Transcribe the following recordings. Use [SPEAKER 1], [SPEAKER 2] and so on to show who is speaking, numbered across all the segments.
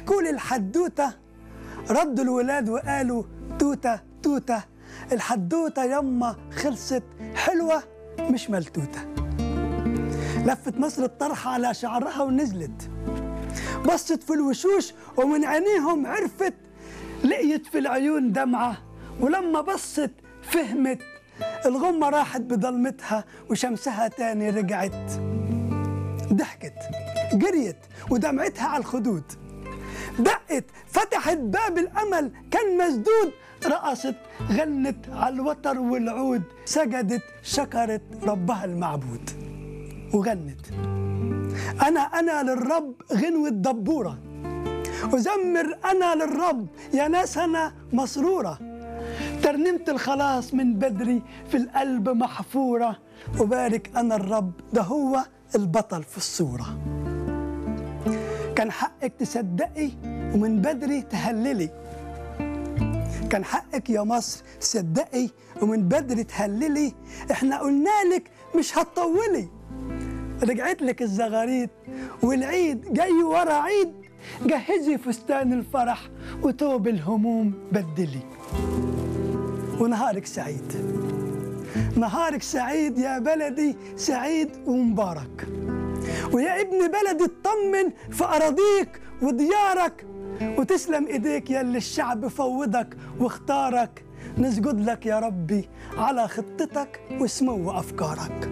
[SPEAKER 1] حكوا لي الحدوته ردوا الولاد وقالوا توته توته الحدوته يما خلصت حلوه مش ملتوته لفت مصر الطرحه على شعرها ونزلت بصت في الوشوش ومن عينيهم عرفت لقيت في العيون دمعه ولما بصت فهمت الغمه راحت بضلمتها وشمسها تاني رجعت ضحكت جريت ودمعتها على الخدود دقت فتحت باب الامل كان مسدود رقصت غنت على الوتر والعود سجدت شكرت ربها المعبود وغنت انا انا للرب غنوة دبوره أزمر أنا للرب يا ناس أنا مسرورة ترنيمة الخلاص من بدري في القلب محفورة وبارك أنا الرب ده هو البطل في الصورة كان حقك تصدقي ومن بدري تهللي كان حقك يا مصر تصدقي ومن بدري تهللي احنا قلنا لك مش هتطولي رجعت لك الزغاريد والعيد جاي ورا عيد جهزي فستان الفرح وتوب الهموم بدلي ونهارك سعيد نهارك سعيد يا بلدي سعيد ومبارك ويا ابن بلدي اطمن في أراضيك وديارك وتسلم ايديك يا اللي الشعب فوضك واختارك نسجد لك يا ربي على خطتك وسمو أفكارك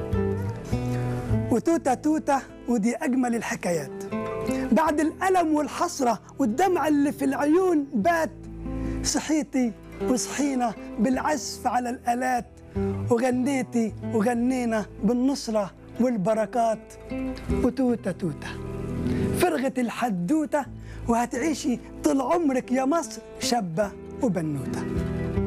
[SPEAKER 1] وتوتة توتة ودي أجمل الحكايات بعد الألم والحسرة والدمع اللي في العيون بات صحيتي وصحينا بالعزف على الآلات وغنيتي وغنينا بالنصرة والبركات وتوتة توتة فرغت الحدوتة وهتعيشي طول عمرك يا مصر شابة وبنوتة